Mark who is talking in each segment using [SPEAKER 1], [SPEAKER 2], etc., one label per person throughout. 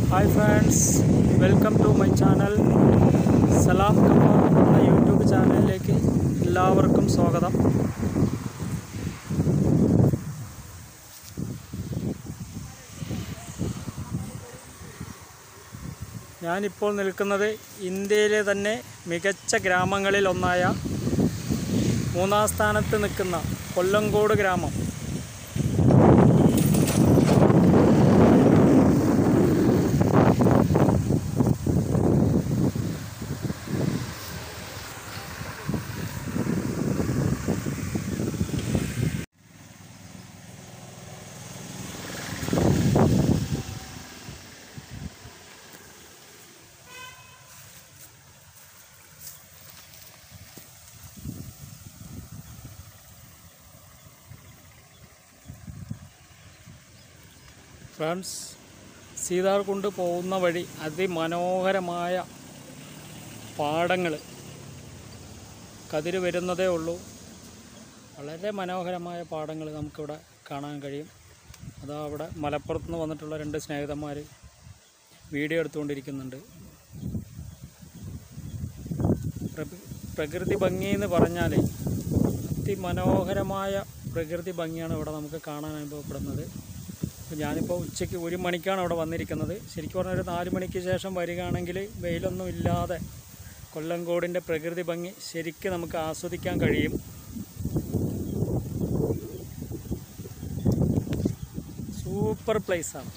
[SPEAKER 1] hi friends welcome to my channel Salam Kamma എന്ന YouTube ചാനലിലേക്ക് എല്ലാവർക്കും സ്വാഗതം ഞാനിപ്പോൾ നിൽക്കുന്നത് ഇന്ത്യയിലെ തന്നെ മികച്ച ഗ്രാമങ്ങളിൽ ഒന്നായ മൂന്നാം സ്ഥാനത്ത് നിൽക്കുന്ന കൊല്ലങ്കോട് ഗ്രാമം ഫ്രണ്ട്സ് സീതാർകുണ്ട് പോകുന്ന വഴി അതിമനോഹരമായ പാടങ്ങൾ കതിര് വരുന്നതേ ഉള്ളൂ വളരെ മനോഹരമായ പാടങ്ങൾ നമുക്കിവിടെ കാണാൻ കഴിയും അതാ അവിടെ മലപ്പുറത്ത് നിന്ന് വന്നിട്ടുള്ള രണ്ട് സ്നേഹിതന്മാർ വീഡിയോ എടുത്തുകൊണ്ടിരിക്കുന്നുണ്ട് പ്രകൃ- പ്രകൃതി ഭംഗി എന്ന് പറഞ്ഞാൽ അതിമനോഹരമായ പ്രകൃതി ഭംഗിയാണ് ഇവിടെ നമുക്ക് കാണാൻ അനുഭവപ്പെടുന്നത് അപ്പോൾ ഞാനിപ്പോൾ ഉച്ചയ്ക്ക് ഒരു മണിക്കാണ് അവിടെ വന്നിരിക്കുന്നത് ശരിക്കും പറഞ്ഞാൽ ഒരു നാല് മണിക്ക് ശേഷം വരികയാണെങ്കിൽ വെയിലൊന്നും ഇല്ലാതെ കൊല്ലങ്കോടിൻ്റെ പ്രകൃതി ഭംഗി ശരിക്കും നമുക്ക് ആസ്വദിക്കാൻ കഴിയും സൂപ്പർ പ്ലേസാണ്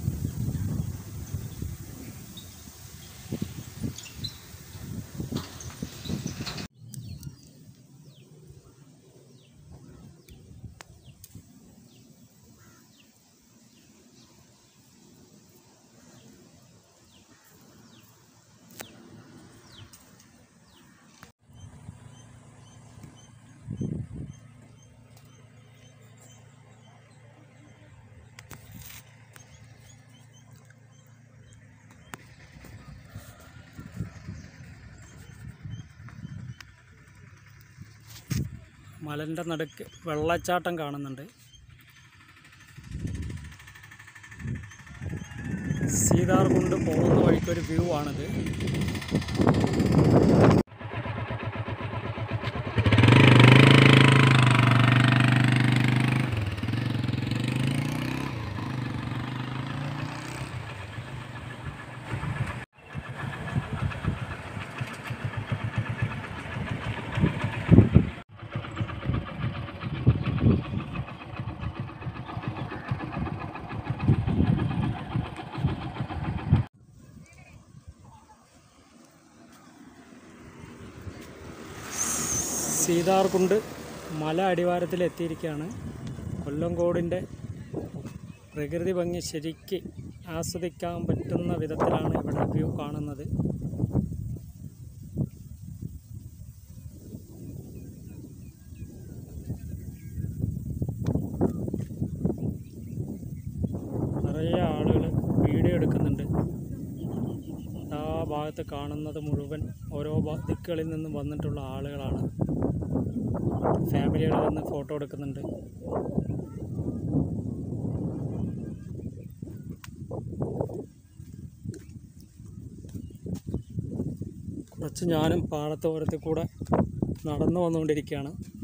[SPEAKER 1] മലൻ്റെ നടുക്ക് വെള്ളച്ചാട്ടം കാണുന്നുണ്ട് സീതാർ കൊണ്ട് പോകുന്ന വഴിക്കൊരു വ്യൂ ആണിത് സീതാർകുണ്ട് മല അടിവാരത്തിൽ എത്തിയിരിക്കുകയാണ് കൊല്ലങ്കോടിൻ്റെ പ്രകൃതി ഭംഗി ശരിക്ക് ആസ്വദിക്കാൻ പറ്റുന്ന വിധത്തിലാണ് ഇവിടെ വ്യൂ കാണുന്നത് നിറയെ ആളുകൾ വീഡിയോ എടുക്കുന്നുണ്ട് ആ ഭാഗത്ത് കാണുന്നത് മുഴുവൻ ഓരോ ഭാ- ദിക്കുകളിൽ നിന്നും വന്നിട്ടുള്ള ആളുകളാണ് ഫാമിലികൾ വന്ന് ഫോട്ടോ എടുക്കുന്നുണ്ട് കുറച്ച് ഞാനും പാടത്തോരത്തിൽ കൂടെ നടന്നു വന്നുകൊണ്ടിരിക്കുകയാണ്